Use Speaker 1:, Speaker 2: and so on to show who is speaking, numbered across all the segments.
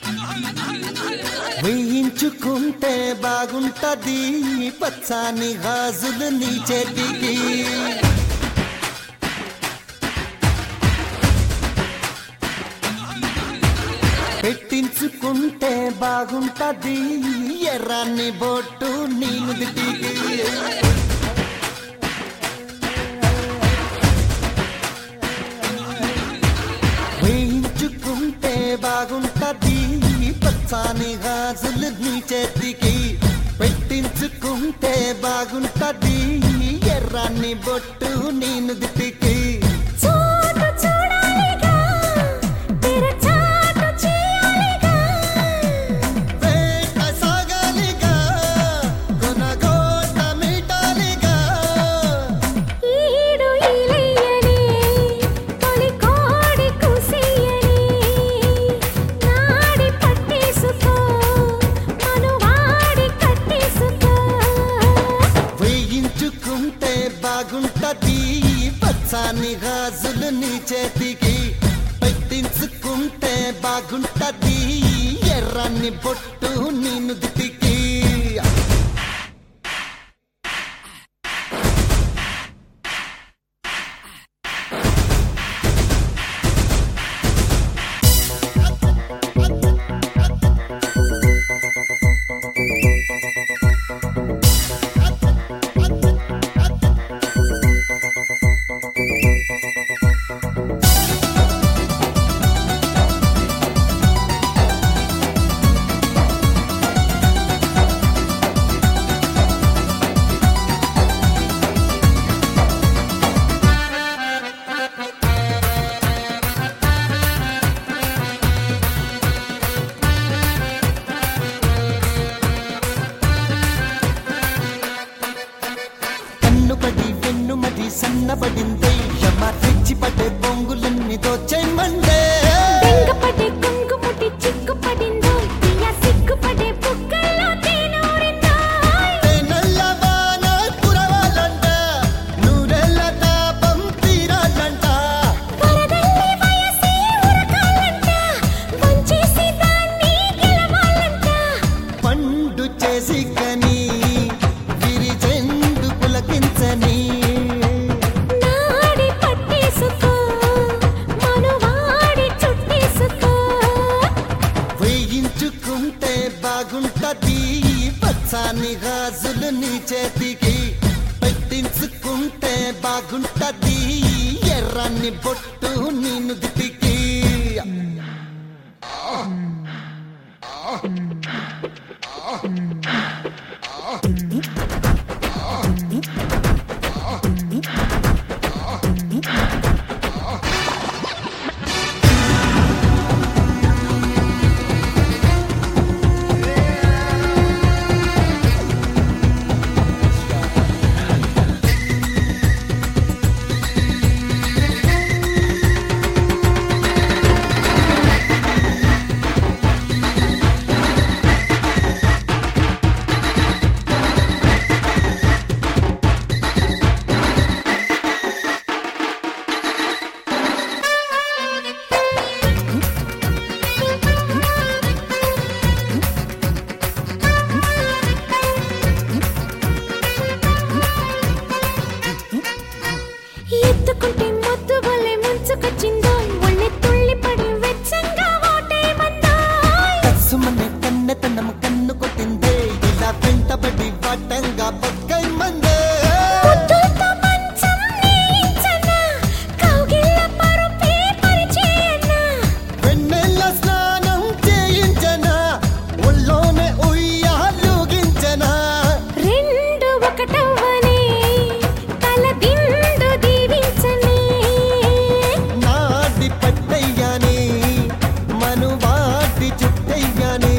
Speaker 1: వేయించుకుంటే బాగుంటది పచ్చాని గాజులు నీ చేతికి పెట్టించుకుంటే బాగుంటది ఎర్రాన్ని బొట్టు నీ నుదిటికి వేయించుకుంటే బాగుంటది పచ్చాని గాజులు నీ చేతికి పెట్టించుకుంటే బాగుంటది ఎర్రాన్ని బొట్టు నీ నుదిటికి
Speaker 2: చోటు చూడాలిగా తెరచాటు చేయాలిగా
Speaker 1: వేట సాగాలిగా కొనగోట మీటాలిగా
Speaker 2: ఈడు ఇలయ్యని తొలి కోడి కుసియని నాడి పట్టేసుకో మనువాడి కట్టేసుకో
Speaker 1: వేయించుకుంటే బాగుంటది పచ్చాని గాజులు నీ చేతికి పెట్టించుకుంటే బాగుంటది ఎర్రని బొట్టు నీ నుదిటికి కన్నుపడి వెన్నుమడి సన్నబడిందే యమ తెచ్చి పడే బొంగులన్నీ దోచేయమండే
Speaker 2: బెంగపడే కుంకుముటి చిక్కుపడిందో తీయ సిగ్గుపడే బుగ్గల్లో తేనూరిందో
Speaker 1: నల్లవాన కురవాలంట నూరెళ్ళ తాపం తీరాలంట
Speaker 2: వరదల్లి వయసే ఉరకాలంట వంచేసి దాన్ని గెలవాలంట
Speaker 1: పండు చేసి కని విరిచెందు పులకించని
Speaker 2: నాడి పట్టేసుకో మనువాడి చుట్టేసుకో
Speaker 1: వేయించుకుంటే బాగుంటది పచ్చాని గాజులు నీ చేతికి పెట్టించుకుంటే బాగుంటది ఎర్రని బొట్టు నీ నుదిటికి
Speaker 2: ఎత్తుకుంటే మొద్దు వలె ముంచుకొచ్చిందో ఒళ్ళె తుళ్ళిపడి వెచ్చంగా ఓటేమందో
Speaker 1: కసుమనే కన్నెతనం కన్ను కొట్టిందే ఇలా వెంటబడి వటంగా పక్కై మందే
Speaker 2: ముద్దులతో మంచం నేయించనా కౌగిళ్ళ పరుపే పరిచేయనా
Speaker 1: వెన్నెల స్నానం చేయించనా ఒళ్ళోనే ఉయ్యాలుగించనా
Speaker 2: రెండు ఒకటవ్వని తల దిండు దీవించని
Speaker 1: నాడి పట్టయ్యాని మనువాటి చుట్టయ్యాని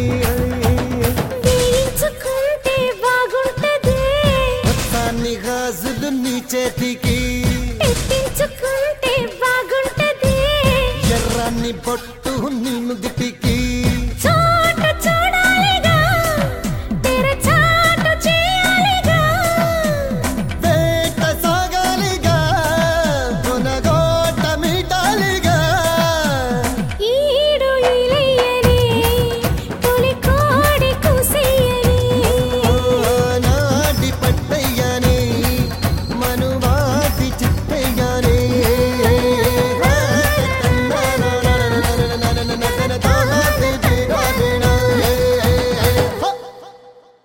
Speaker 2: వేయించుకుంటే బాగుంటది
Speaker 1: మొత్తాన్ని గాజులు నీ చేతికి
Speaker 2: పెట్టించుకుంటే బాగుంటది
Speaker 1: ఎర్రని బొట్టు నీ నుదిటికి